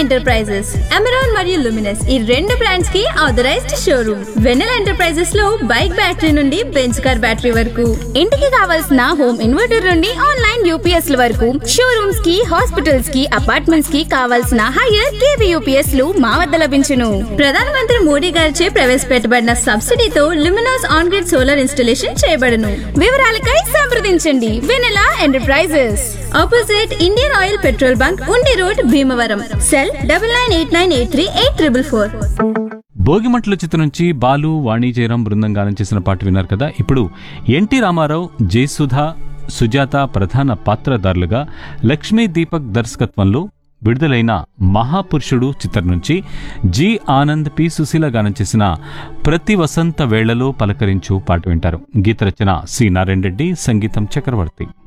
enterprises Amaron మరియు Luminous ఈ రెండు బ్రాండ్స్ కి ఆథరైజ్డ్ షోరూమ్ వెనెల ఎంటర్ప్రైజెస్ లో బైక్ బ్యాటరీ నుండి బెంచ్ కార్ బ్యాటరీ వరకు ఇంటికి కావాల్సిన హోమ్ ఇన్వర్టర్ నుండి ఆన్లైన్ యూపీఎస్ ల వరకు షోరూమ్స్ కి హాస్పిటల్స్ కి అపార్ట్మెంట్స్ కి కావాల్సిన హైయర్ కేవీ యూపీఎస్ లు మా వద్ద లభించును ప్రధానమంత్రి మోడీ గారిచే ప్రవేశపెట్టబడిన సబ్సిడీతో Luminous on grid solar installation చేయబడను వివరాలకై సంప్రదించండి Vennela enterprises opposite Indian oil petrol bunk Undi road Bhimavaram cell double nine eight nine eight three eight triple four భోగిమంటల చిత్రం నుంచి బాలు వాణిజయరాం బృందం గానం చేసిన పాట విన్నారు కదా ఇప్పుడు ఎన్టీ రామారావు జయసుధ సుజాత ప్రధాన పాత్రధారులుగా లక్ష్మీ దీపక్ దర్శకత్వంలో విడుదలైన మహాపురుషుడు చిత్రం నుంచి జి ఆనంద్ పి సుశీల గానం చేసిన ప్రతి వసంత వేళలో పలకరించు పాట వింటారు గీత రచన సి నారాయణ రెడ్డి సంగీతం చక్రవర్తి